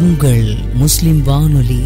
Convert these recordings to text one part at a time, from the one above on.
உங்கள் முஸ்லிம் வானொலி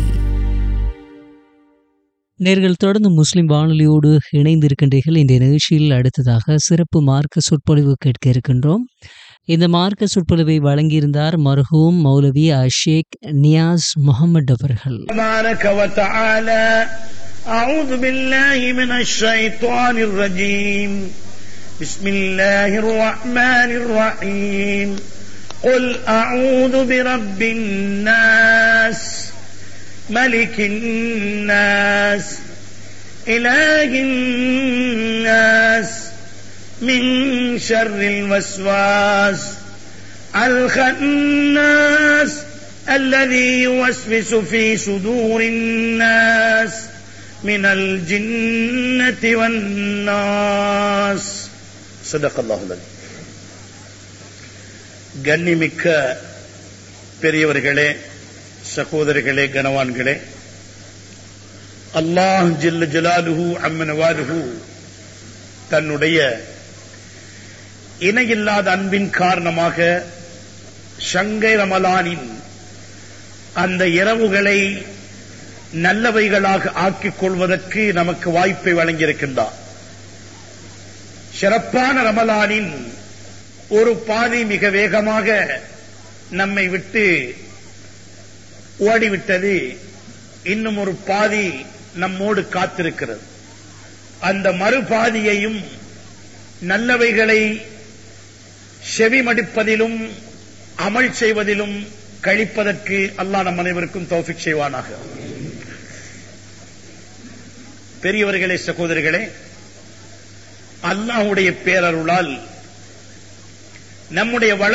நேர்கள் தொடர்ந்து முஸ்லிம் வானொலியோடு இணைந்திருக்கின்றீர்கள் இந்த நிகழ்ச்சியில் அடுத்ததாக சிறப்பு மார்க்க சொற்பொழிவு கேட்க இருக்கின்றோம் இந்த மார்க்க சொற்பொழிவை வழங்கியிருந்தார் மர்ஹூம் மௌலவி அஷேக் நியாஸ் முகமது அவர்கள் تبارك وتعالى أعوذ بالله من الشيطان الرجيم بسم الله الرحمن الرحيم قل أعوذ برب الناس ملك الناس إله الناس من شر الوسواس الخناس الذي يوسوس في صدور الناس من الجنة والناس صدق الله العظيم கண்ணிமிக்க பெரியவர்களே சகோதரர்களே கனவான்களே அல்லாஹ் ஜில்ல ஜலாலுஹு அம்மனவாலுஹு தன்னுடைய இணையில்லாத அன்பின் காரணமாக ஷங்கை ரமலானின் அந்த இரவுகளை நல்லவைகளாக ஆக்கிக் கொள்வதற்கு நமக்கு வாய்ப்பை வழங்கியிருக்கின்றார் சிறப்பான ரமலானின் ஒரு பாதி மிக வேகமாக நம்மை விட்டு ஓடிவிட்டது இன்னும் ஒரு பாதி நம்மோடு காத்திருக்கிறது அந்த மறுபாதியையும் நல்லவைகளை செவிமடிப்பதிலும் அமல் செய்வதிலும் கழிப்பதற்கு அல்லாஹ் நம் அனைவருக்கும் தௌஃபிக் செய்வானாக பெரியவர்களே சகோதரிகளே அல்லாஹ்வுடைய பேரருளால் நம்முடைய வள